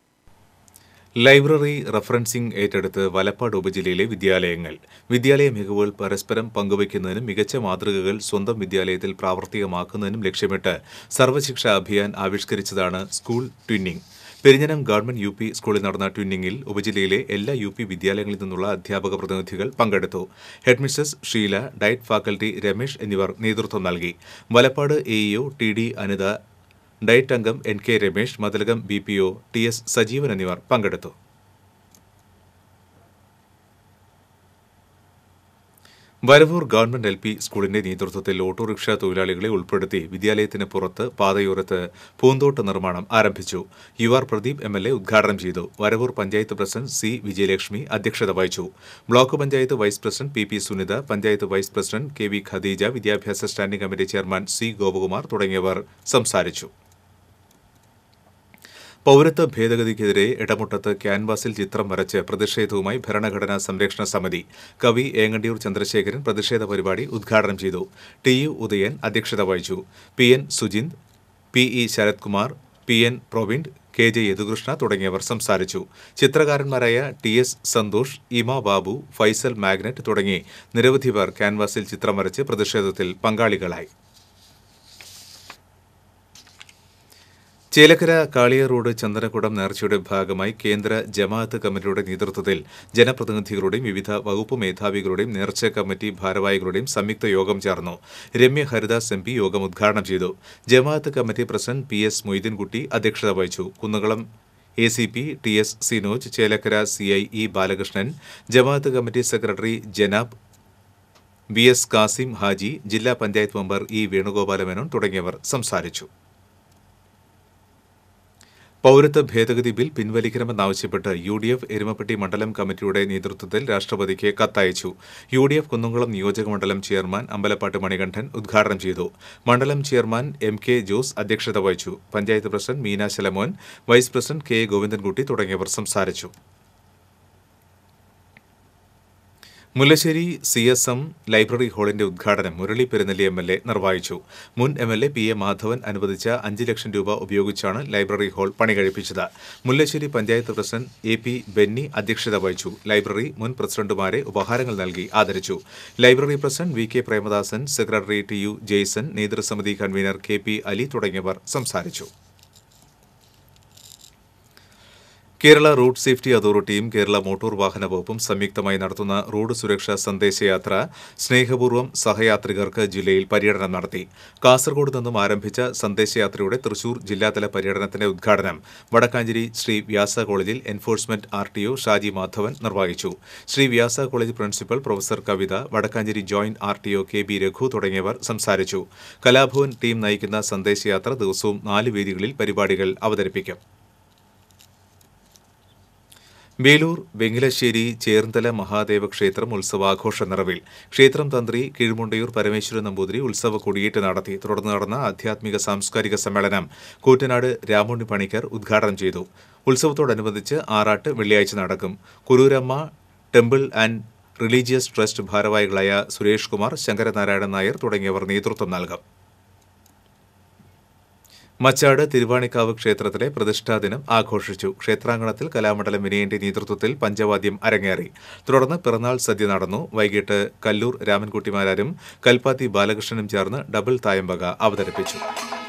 library referencing ഏറ്റെടുത്ത് വലപ്പാട് ഉപജില്ലയിലെ വിദ്യാലയങ്ങൾ വിദ്യാലയ മികവുകൾ പരസ്പരം പങ്കുവയ്ക്കുന്നതിനും മികച്ച മാതൃകകൾ സ്വന്തം വിദ്യാലയത്തിൽ പ്രാവർത്തികമാക്കുന്നതിനും ലക്ഷ്യമിട്ട് സർവശിക്ഷ അഭിയാൻ ആവിഷ്കരിച്ചതാണ് school twinning Perinjanam government U P സ്കൂളിൽ നടന്ന ട്വിന്നിംഗിൽ ഉപജില്ലയിലെ എല്ലാ യു പി വിദ്യാലയങ്ങളിൽ നിന്നുള്ള അധ്യാപക പ്രതിനിധികൾ പങ്കെടുത്തു headmistress Sheela DIET faculty Ramesh എന്നിവർ നേതൃത്വം നൽകി Valappad AEO T D Anitha DIET അംഗം N K Ramesh Mathilakam B P O T S Sajeevan എന്നിവർ പങ്കെടുത്തു വരവൂർ ഗവൺമെന്റ് എൽ പി സ്കൂളിന്റെ നേതൃത്വത്തിൽ ഓട്ടോറിക്ഷ തൊഴിലാളികളെ ഉൾപ്പെടുത്തി വിദ്യാലയത്തിന് പുറത്ത് പാതയോരത്ത് പൂന്തോട്ട നിർമ്മാണം ആരംഭിച്ചു U R Pradeep M L A ഉദ്ഘാടനം ചെയ്തു വരവൂർ പഞ്ചായത്ത് പ്രസിഡന്റ് സി വിജയലക്ഷ്മി അധ്യക്ഷത വഹിച്ചു block panchayat vice president P P Sunitha panchayat vice president K V Khadeeja വിദ്യാഭ്യാസ standing committee chairman C Gopakumar തുടങ്ങിയവർ സംസാരിച്ചു പൌരത്വ ഭേദഗതിക്കെതിരെ ഇടമുട്ടത്ത് ക്യാൻവാസിൽ ചിത്രം വരച്ച് പ്രതിഷേധവുമായി ഭരണഘടനാ സംരക്ഷണ സമിതി കവി ഏങ്ങണ്ടിയൂർ ചന്ദ്രശേഖരൻ പ്രതിഷേധ പരിപാടി ഉദ്ഘാടനം ചെയ്തു ടി യു ഉദയൻ അധ്യക്ഷത വഹിച്ചു P N Sujinth P E Sarath Kumar P N Provind K J Yadukrishna തുടങ്ങിയവർ സംസാരിച്ചു ചിത്രകാരന്മാരായ ടി എസ് സന്തോഷ് ഇമ ബാബു ഫൈസൽ മാഗ്നറ്റ് തുടങ്ങി നിരവധി പേർ ക്യാൻവാസിൽ ചിത്രം വരച്ച് പ്രതിഷേധത്തിൽ പങ്കാളികളായി ചേലക്കര കാളിയ റോഡ് ചന്ദനക്കുടം നേർച്ചയുടെ ഭാഗമായി കേന്ദ്ര ജമാഅത്ത് കമ്മിറ്റിയുടെ നേതൃത്വത്തിൽ ജനപ്രതിനിധികളുടെയും വിവിധ വകുപ്പ് മേധാവികളുടെയും നേർച്ച കമ്മിറ്റി ഭാരവാഹികളുടെയും സംയുക്ത യോഗം ചേർന്നു രമ്യ ഹരിദാസ് എം പി യോഗം ഉദ്ഘാടനം ചെയ്തു ജമാഅത്ത് committee president P S Moideenkutty അധ്യക്ഷത വഹിച്ചു Kunnamkulam A C P T S Sinoj Chelakkara C I E Balakrishnan ജമാഅത്ത് കമ്മിറ്റി സെക്രട്ടറി ജനാബ് വി എസ് കാസിം ഹാജി ജില്ലാ പഞ്ചായത്ത് മെമ്പർ ഇ വേണുഗോപാല മേനോൻ തുടങ്ങിയവർ സംസാരിച്ചു പൌരത്വ ഭേദഗതി ബിൽ പിൻവലിക്കണമെന്നാവശ്യപ്പെട്ട് യു ഡി എഫ് എരുമപ്പെട്ടി മണ്ഡലം കമ്മിറ്റിയുടെ നേതൃത്വത്തിൽ രാഷ്ട്രപതിക്ക് കത്തയച്ചു യു ഡി എഫ് കുന്നംകുളം നിയോജക മണ്ഡലം ചെയർമാൻ അമ്പലപ്പാട്ട് മണികണ്ഠൻ ഉദ്ഘാടനം ചെയ്തു മണ്ഡലം ചെയർമാൻ എം കെ ജോസ് അധ്യക്ഷത വഹിച്ചു panchayat president Meena Shalamon vice president K Govindankutty തുടങ്ങിയവർ സംസാരിച്ചു Mullassery C S M library ഹാളിന്റെ ഉദ്ഘാടനം Murali Perunnelli M L A നിർവഹിച്ചു മുൻ M L A P A Madhavan അനുവദിച്ച അഞ്ച് ലക്ഷം രൂപ ഉപയോഗിച്ചാണ് ലൈബ്രറി ഹാൾ പണി കഴിപ്പിച്ചത് Mullassery panchayat president A P Benny അധ്യക്ഷത വഹിച്ചു ലൈബ്രറി മുൻ പ്രസിഡന്റുമാരെ ഉപഹാരങ്ങൾ നൽകി ആദരിച്ചു library president V K Premadasan secretary T U Jaison നേതൃസമിതി കൺവീനർ കെ പി അലി തുടങ്ങിയവർ സംസാരിച്ചു കേരള റോഡ് സേഫ്റ്റി അതോറിറ്റിയും കേരള മോട്ടോർ വാഹന വകുപ്പും സംയുക്തമായി നടത്തുന്ന റോഡ് സുരക്ഷാ സന്ദേശയാത്ര സ്നേഹപൂർവ്വം സഹയാത്രികർക്ക് ജില്ലയിൽ പര്യടനം നടത്തി കാസർഗോഡ് നിന്നും ആരംഭിച്ച സന്ദേശയാത്രയുടെ തൃശൂർ ജില്ലാതല പര്യടനത്തിന്റെ ഉദ്ഘാടനം വടക്കാഞ്ചേരി ശ്രീ വ്യാസ കോളേജിൽ enforcement R T O Shaji Madhavan നിർവഹിച്ചു Sree Vyasa college principal professor Kavitha Vadakkanchery joint R T O K B Raghu തുടങ്ങിയവർ സംസാരിച്ചു കലാഭവൻ ടീം നയിക്കുന്ന സന്ദേശയാത്ര ദിവസവും നാല് വേദികളിൽ പരിപാടികൾ അവതരിപ്പിക്കും വേലൂർ വെങ്കിലശ്ശേരി ചേർന്തല മഹാദേവ ക്ഷേത്രം ഉത്സവാഘോഷ നിറവിൽ ക്ഷേത്രം തന്ത്രി കീഴ്മുണ്ടയൂർ പരമേശ്വരൻ നമ്പൂതിരി ഉത്സവ കൊടിയേറ്റ് നടത്തി തുടർന്ന് നടന്ന ആധ്യാത്മിക സാംസ്കാരിക സമ്മേളനം കൂറ്റനാട് രാമുണ്ണി പണിക്കർ ഉദ്ഘാടനം ചെയ്തു ഉത്സവത്തോടനുബന്ധിച്ച് ആറാട്ട് വെള്ളിയാഴ്ച നടക്കും Kururamma temple and religious trust ഭാരവാഹികളായ സുരേഷ് കുമാർ ശങ്കരനാരായണൻ നായർ തുടങ്ങിയവർ നേതൃത്വം നൽകും മച്ചാട് തിരുവാണിക്കാവ് ക്ഷേത്രത്തിലെ പ്രതിഷ്ഠാദിനം ആഘോഷിച്ചു ക്ഷേത്രാങ്കണത്തിൽ കലാമണ്ഡലം വിനയന്റെ നേതൃത്വത്തിൽ പഞ്ചവാദ്യം അരങ്ങേറി തുടർന്ന് പിറന്നാൾ സദ്യ നടന്നു വൈകിട്ട് കല്ലൂർ രാമൻകുട്ടിമാരാരും കൽപ്പാത്തി ബാലകൃഷ്ണനും ചേർന്ന് ഡബിൾ തായമ്പക അവതരിപ്പിച്ചു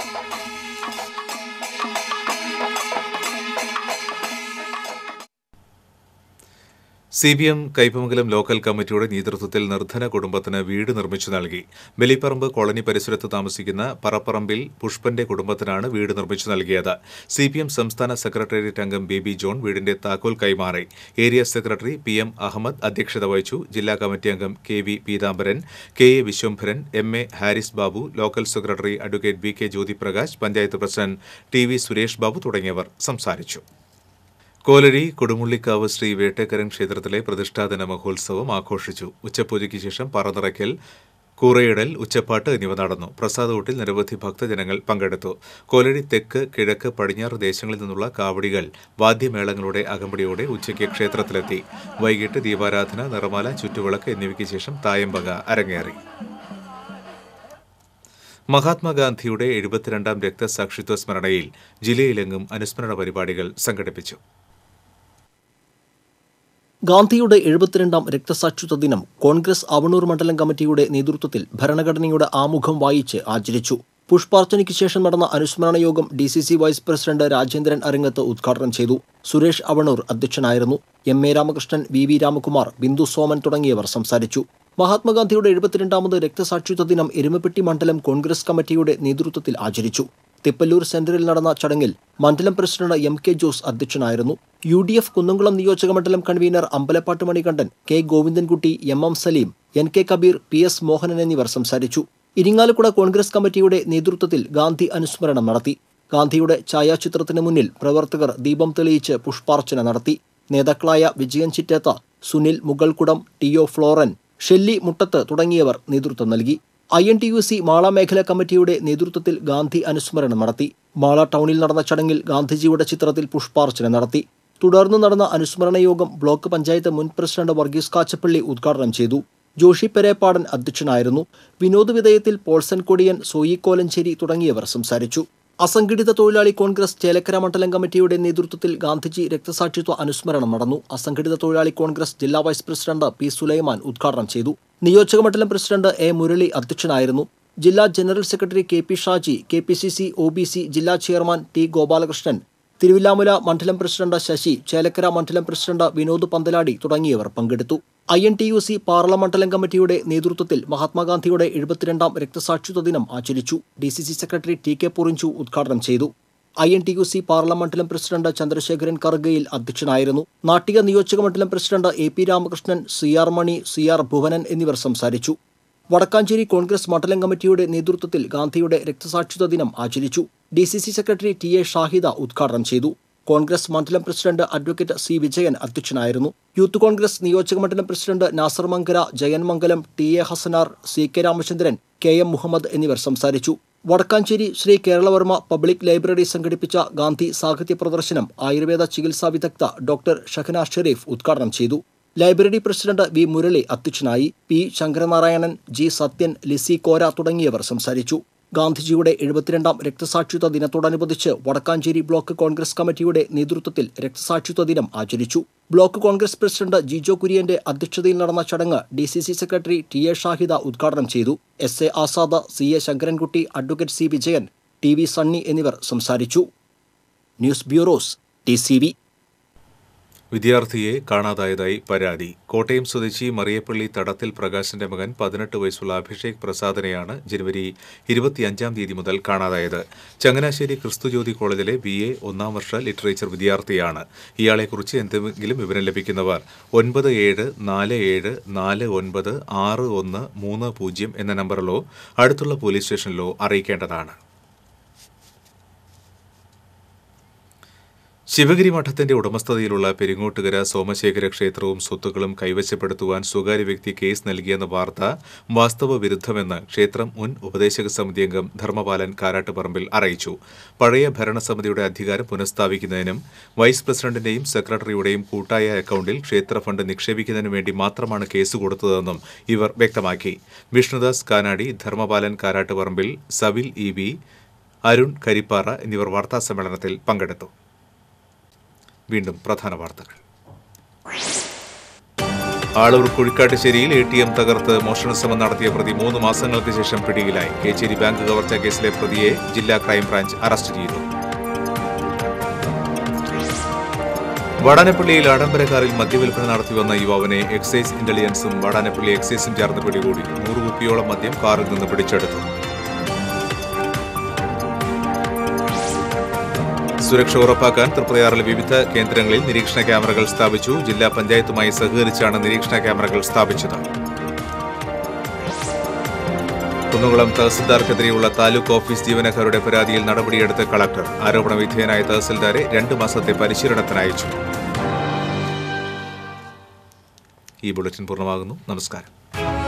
C B M Kaipamangalam local കമ്മിറ്റിയുടെ നേതൃത്വത്തിൽ നിർധന കുടുംബത്തിന് വീട് നിർമ്മിച്ചു നൽകി ബലിപ്പറമ്പ് കോളനി പരിസരത്ത് താമസിക്കുന്ന പറപ്പറമ്പിൽ പുഷ്പന്റെ കുടുംബത്തിനാണ് വീട് നിർമ്മിച്ചു നൽകിയത് സി പി എം സംസ്ഥാന സെക്രട്ടേറിയറ്റ് അംഗം ബേബി ജോൺ വീടിന്റെ താക്കോൽ കൈമാറി area secretary P M Ahmed അധ്യക്ഷത വഹിച്ചു ജില്ലാ കമ്മിറ്റി അംഗം K V Peethambaran K A Viswambharan M A Haris Babu local secretary advocate V K Jyothiprakash panchayat president T V Suresh Babu തുടങ്ങിയവർ സംസാരിച്ചു കോലരി കൊടുമുള്ളിക്കാവ് ശ്രീ വേട്ടക്കരൻ ക്ഷേത്രത്തിലെ പ്രതിഷ്ഠാദിന മഹോത്സവം ആഘോഷിച്ചു ഉച്ചപൂജയ്ക്ക് ശേഷം പറനിറയ്ക്കൽ കൂറയിടൽ ഉച്ചപ്പാട്ട് എന്നിവ നടന്നു പ്രസാദൂട്ടിൽ നിരവധി ഭക്തജനങ്ങൾ പങ്കെടുത്തു കോലരി തെക്ക് കിഴക്ക് പടിഞ്ഞാറ് ദേശങ്ങളിൽ നിന്നുള്ള കാവടികൾ വാദ്യമേളങ്ങളുടെ അകമ്പടിയോടെ ഉച്ചയ്ക്ക് ക്ഷേത്രത്തിലെത്തി വൈകിട്ട് ദീപാരാധന നിറമാല ചുറ്റുവിളക്ക് എന്നിവയ്ക്ക് ശേഷം തായമ്പക അരങ്ങേറി മഹാത്മാഗാന്ധിയുടെ എഴുപത്തിരണ്ടാം രക്തസാക്ഷിത്വ സ്മരണയിൽ ജില്ലയിലെങ്ങും അനുസ്മരണ പരിപാടികൾ സംഘടിപ്പിച്ചു ഗാന്ധിയുടെ എഴുപത്തിരണ്ടാം രക്തസാക്ഷിത്വ ദിനം കോൺഗ്രസ് അവണൂർ മണ്ഡലം കമ്മിറ്റിയുടെ നേതൃത്വത്തിൽ ഭരണഘടനയുടെ ആമുഖം വായിച്ച് ആചരിച്ചു പുഷ്പാർച്ചനയ്ക്ക് ശേഷം നടന്ന അനുസ്മരണ യോഗം D C C vice president Rajendran Arangath ഉദ്ഘാടനം ചെയ്തു സുരേഷ് അവണൂർ അധ്യക്ഷനായിരുന്നു M A Ramakrishnan V V Ramakumar Bindu Soman തുടങ്ങിയവർ സംസാരിച്ചു മഹാത്മാഗാന്ധിയുടെ എഴുപത്തിരണ്ടാമത് രക്തസാക്ഷിത്വ ദിനം എരുമപ്പെട്ടി മണ്ഡലം കോൺഗ്രസ് കമ്മിറ്റിയുടെ നേതൃത്വത്തിൽ ആചരിച്ചു തിപ്പല്ലൂർ സെന്ററിൽ നടന്ന ചടങ്ങിൽ മണ്ഡലം പ്രസിഡന്റ് എം കെ ജോസ് അധ്യക്ഷനായിരുന്നു യു ഡി എഫ് കുന്നംകുളം നിയോജക മണ്ഡലം convener Ambalappattu Manikandan K Govindankutty M M Saleem N K Kabeer P S Mohanan എന്നിവർ സംസാരിച്ചു ഇരിങ്ങാലക്കുട കോൺഗ്രസ് കമ്മിറ്റിയുടെ നേതൃത്വത്തിൽ ഗാന്ധി അനുസ്മരണം നടത്തി ഗാന്ധിയുടെ ഛായാചിത്രത്തിന് മുന്നിൽ പ്രവർത്തകർ ദീപം തെളിയിച്ച് പുഷ്പാർച്ചന നടത്തി നേതാക്കളായ വിജയൻ ചിറ്റേത്ത സുനിൽ മുഗൾകുടം ടി ഒ ഫ്ലോറൻ ഷെല്ലി മുട്ടത്ത് തുടങ്ങിയവർ നേതൃത്വം നൽകി I N T U C Mala മേഖലാ കമ്മിറ്റിയുടെ നേതൃത്വത്തിൽ ഗാന്ധി അനുസ്മരണം നടത്തി മാള ടൗണിൽ നടന്ന ചടങ്ങിൽ ഗാന്ധിജിയുടെ ചിത്രത്തിൽ പുഷ്പാർച്ചന നടത്തി തുടർന്ന് നടന്ന അനുസ്മരണ യോഗം ബ്ലോക്ക് പഞ്ചായത്ത് മുൻ പ്രസിഡന്റ് വർഗീസ് കാച്ചപ്പള്ളി ഉദ്ഘാടനം ചെയ്തു ജോഷി പെരേപ്പാടൻ അധ്യക്ഷനായിരുന്നു വിനോദ് വിധേയത്തിൽ പോൾസൻ കൊടിയൻ സോയി കോലഞ്ചേരി തുടങ്ങിയവർ സംസാരിച്ചു അസംഘടിത തൊഴിലാളി കോൺഗ്രസ് ചേലക്കര മണ്ഡലം കമ്മിറ്റിയുടെ നേതൃത്വത്തിൽ ഗാന്ധിജി രക്തസാക്ഷിത്വ അനുസ്മരണം നടന്നു അസംഘടിത തൊഴിലാളി കോൺഗ്രസ് ജില്ലാ വൈസ് പ്രസിഡന്റ് പി സുലൈമാൻ ഉദ്ഘാടനം ചെയ്തു നിയോജക മണ്ഡലം പ്രസിഡന്റ് എ മുരളി അധ്യക്ഷനായിരുന്നു ജില്ലാ general secretary K P Shaji K P C C O B C ജില്ലാ ചെയർമാൻ ടി ഗോപാലകൃഷ്ണൻ തിരുവില്ലാമുല മണ്ഡലം പ്രസിഡന്റ് ശശി ചേലക്കര മണ്ഡലം പ്രസിഡന്റ് വിനോദ് പന്തലാടി തുടങ്ങിയവർ പങ്കെടുത്തു I N T U C Parla മണ്ഡലം കമ്മിറ്റിയുടെ നേതൃത്വത്തിൽ മഹാത്മാഗാന്ധിയുടെ എഴുപത്തിരണ്ടാം രക്തസാക്ഷിത്വ ദിനം ആചരിച്ചു D C C secretary T K Porinju ഉദ്ഘാടനം ചെയ്തു I N T U C Parla മണ്ഡലം പ്രസിഡന്റ് ചന്ദ്രശേഖരൻ കറുകയിൽ അധ്യക്ഷനായിരുന്നു നാട്ടിക നിയോജക മണ്ഡലം president A P Ramakrishnan C R Mani C R Bhuvanan എന്നിവർ സംസാരിച്ചു വടക്കാഞ്ചേരി കോൺഗ്രസ് മണ്ഡലം കമ്മിറ്റിയുടെ നേതൃത്വത്തിൽ ഗാന്ധിയുടെ രക്തസാക്ഷിത്വ ദിനം ആചരിച്ചു D C C secretary T A Shahida ഉദ്ഘാടനം ചെയ്തു കോൺഗ്രസ് മണ്ഡലം പ്രസിഡന്റ് അഡ്വക്കേറ്റ് സി വിജയൻ അധ്യക്ഷനായിരുന്നു യൂത്ത് കോൺഗ്രസ് നിയോജക മണ്ഡലം president Nasar Mankara Jayan Mangalam T A Hassanar C K Ramachandran K M Muhammad എന്നിവർ സംസാരിച്ചു വടക്കാഞ്ചേരി ശ്രീ കേരളവർമ്മ പബ്ലിക് ലൈബ്രറി സംഘടിപ്പിച്ച ഗാന്ധി സാഹിത്യ പ്രദർശനം ആയുർവേദ ചികിത്സാ വിദഗ്ധ ഡോക്ടർ ഷഹന ഷെരീഫ് ഉദ്ഘാടനം ചെയ്തു ലൈബ്രറി പ്രസിഡന്റ് വി മുരളി അധ്യക്ഷനായി പി ശങ്കരനാരായണൻ ജി സത്യൻ ലിസി കോര തുടങ്ങിയവർ സംസാരിച്ചു ഗാന്ധിജിയുടെ എഴുപത്തിരണ്ടാം രക്തസാക്ഷിത്വ ദിനത്തോടനുബന്ധിച്ച് വടക്കാഞ്ചേരി ബ്ലോക്ക് കോൺഗ്രസ് കമ്മിറ്റിയുടെ നേതൃത്വത്തിൽ രക്തസാക്ഷിത്വ ദിനം ആചരിച്ചു ബ്ലോക്ക് കോൺഗ്രസ് പ്രസിഡന്റ് ജിജോ കുര്യന്റെ അധ്യക്ഷതയിൽ നടന്ന ചടങ്ങ് D C C secretary T A Shahida ഉദ്ഘാടനം ചെയ്തു S A Azad C A Sankarankutty advocate C Vijayan T V Sunny എന്നിവർ സംസാരിച്ചു news bureaus T C V വിദ്യാർത്ഥിയെ കാണാതായതായി പരാതി കോട്ടയം സ്വദേശി മറിയപ്പള്ളി തടത്തിൽ പ്രകാശിന്റെ മകൻ പതിനെട്ട് വയസ്സുള്ള അഭിഷേക് പ്രസാദിനെയാണ് ജനുവരി ഇരുപത്തിയഞ്ചാം തീയതി മുതൽ കാണാതായത് ചങ്ങനാശ്ശേരി ക്രിസ്തുജ്യോതി കോളേജിലെ ബി എ ഒന്നാം വർഷ ലിറ്ററേച്ചർ വിദ്യാർത്ഥിയാണ് ഇയാളെക്കുറിച്ച് എന്തെങ്കിലും വിവരം ലഭിക്കുന്നവർ ഒൻപത് ഏഴ് നാല് ഏഴ് നാല് ഒൻപത് ആറ് ഒന്ന് മൂന്ന് പൂജ്യം എന്ന നമ്പറിലോ അടുത്തുള്ള പോലീസ് സ്റ്റേഷനിലോ അറിയിക്കേണ്ടതാണ് ശിവഗിരി മഠത്തിന്റെ ഉടമസ്ഥതയിലുള്ള പെരിങ്ങോട്ടുകര സോമശേഖര ക്ഷേത്രവും സ്വത്തുക്കളും കൈവശപ്പെടുത്തുവാൻ സ്വകാര്യ വ്യക്തി കേസ് നൽകിയെന്ന വാർത്ത വാസ്തവ വിരുദ്ധമെന്ന് ക്ഷേത്രം മുൻ ഉപദേശക സമിതി അംഗം ധർമ്മപാലൻ കാരാട്ടുപറമ്പിൽ അറിയിച്ചു പഴയ ഭരണസമിതിയുടെ അധികാരം പുനഃസ്ഥാപിക്കുന്നതിനും വൈസ് പ്രസിഡന്റിന്റെയും സെക്രട്ടറിയുടെയും കൂട്ടായ അക്കൌണ്ടിൽ ക്ഷേത്ര ഫണ്ട് നിക്ഷേപിക്കുന്നതിനു വേണ്ടി മാത്രമാണ് കേസ് കൊടുത്തതെന്നും ഇവർ വ്യക്തമാക്കി വിഷ്ണുദാസ് കാനാടി ധർമ്മപാലൻ കാരാട്ടുപറമ്പിൽ സവിൽ ഇ ബി അരുൺ കരിപ്പാറ എന്നിവർ വാർത്താസമ്മേളനത്തിൽ പങ്കെടുത്തു വീണ്ടും പ്രധാന വാർത്തകൾ ആളൂർ കുഴിക്കാട്ടുശ്ശേരിയിൽ എ ടി എം തകർത്ത് മോഷണശ്രമം നടത്തിയ പ്രതി മൂന്ന് മാസങ്ങൾക്ക് ശേഷം പിടിയിലായി കേച്ചേരി ബാങ്ക് കവർച്ച കേസിലെ പ്രതിയെ ജില്ലാ ക്രൈംബ്രാഞ്ച് അറസ്റ്റ് ചെയ്തു വാടാനപ്പള്ളിയിൽ ആഡംബര കാറിൽ മദ്യവിൽപ്പന നടത്തിവന്ന യുവാവിനെ എക്സൈസ് ഇന്റലിജൻസും വാടാനപ്പള്ളി എക്സൈസും ചേർന്ന് പിടികൂടി നൂറ് കുപ്പിയോളം മദ്യം കാറിൽ നിന്ന് പിടിച്ചെടുത്തു സുരക്ഷ ഉറപ്പാക്കാൻ തൃപ്രയാറിൽ വിവിധ കേന്ദ്രങ്ങളിൽ നിരീക്ഷണ ക്യാമറകൾ സ്ഥാപിച്ചു ജില്ലാ പഞ്ചായത്തുമായി സഹകരിച്ചാണ് നിരീക്ഷണ ക്യാമറകൾ സ്ഥാപിച്ചത് കുന്നുകുളം തഹസിൽദാർക്കെതിരെയുള്ള താലൂക്ക് ഓഫീസ് ജീവനക്കാരുടെ പരാതിയിൽ നടപടിയെടുത്ത് കളക്ടർ ആരോപണ വിധേയനായ തഹസിൽദാരെ രണ്ട് മാസത്തെ പരിശീലനത്തിന് അയച്ചു ഈ ബുള്ളറ്റിൻ പൂർണ്ണമാകുന്നു നമസ്കാരം